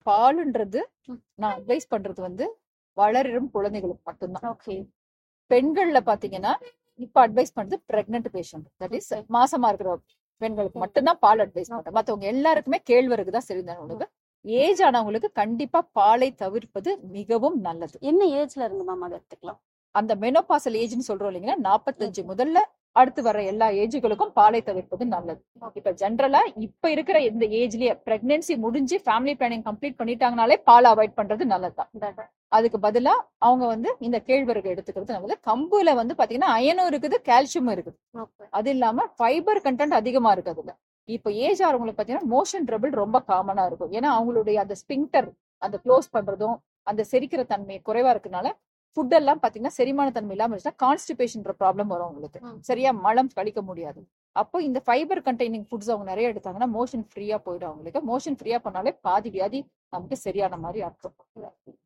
பாலுன்றது ம். நான் அட்வைஸ் பண்றது வந்து வளரும் குழந்தைகளுக்கு மட்டும்தான் ஓகே பெண்கள்ல பாத்தீங்கன்னா இப்ப அட்வைஸ் பண்றது பிரெக்னன்ட் பேஷண்ட் தட் இஸ் மாசமா இருக்கிற பெண்களுக்கு மட்டும்தான் பால் அட்வைஸ் பண்றேன் மத்தவங்க எல்லாருக்குமே கேழ்வரகு தான் சரிதான் உணவு ஏஜ் ஆனவங்களுக்கு கண்டிப்பா பாலை தவிர்ப்பது மிகவும் நல்லது என்ன ஏஜ்ல இருந்து மேம் அதை எடுத்துக்கலாம் அந்த மெனோபாசல் ஏஜ்னு சொல்றோம் இல்லைங்களா நாற்பத்தஞ்சு முதல்ல அடுத்து வர எல்லா ஏஜுகளுக்கும் பாலை தவிர்ப்பது நல்லது இப்ப ஜென்ரலா இப்ப இருக்கிற இந்த ஏஜ்லயே பிரெக்னன்சி முடிஞ்சு ஃபேமிலி பிளானிங் கம்ப்ளீட் பண்ணிட்டாங்கனாலே பால் அவாய்ட் பண்றது நல்லதுதான் அதுக்கு பதிலா அவங்க வந்து இந்த கேழ்வரகு எடுத்துக்கிறது நல்லது கம்புல வந்து பாத்தீங்கன்னா அயனும் இருக்குது கால்சியமும் இருக்குது ஓகே அது இல்லாம ஃபைபர் கண்டென்ட் அதிகமா இருக்கு அதுல இப்ப ஏஜ் ஆகிறவங்களுக்கு பாத்தீங்கன்னா மோஷன் ட்ரபிள் ரொம்ப காமனா இருக்கும் ஏன்னா அவங்களுடைய அந்த ஸ்பிங்டர் அந்த க்ளோஸ் பண்றதும் அந்த செரிக்கிற தன்மை குறைவா இருக்கனால ஃபுட் எல்லாம் பாத்தீங்கன்னா செரிமான தன்மை இல்லாம இருந்துச்சுன்னா கான்ஸ்டிபேஷன்ற ப்ராப்ளம் வரும் அவங்களுக்கு ம். சரியா மலம் கழிக்க முடியாது அப்போ இந்த ஃபைபர் கண்டெய்னிங் ஃபுட்ஸ் அவங்க நிறைய எடுத்தாங்கன்னா மோஷன் ஃப்ரீயா போயிடும் அவங்களுக்கு மோஷன் ஃப்ரீயா பண்ணாலே பாதி வியாதி நமக்கு சரியான மாதிரி அர்த்தம்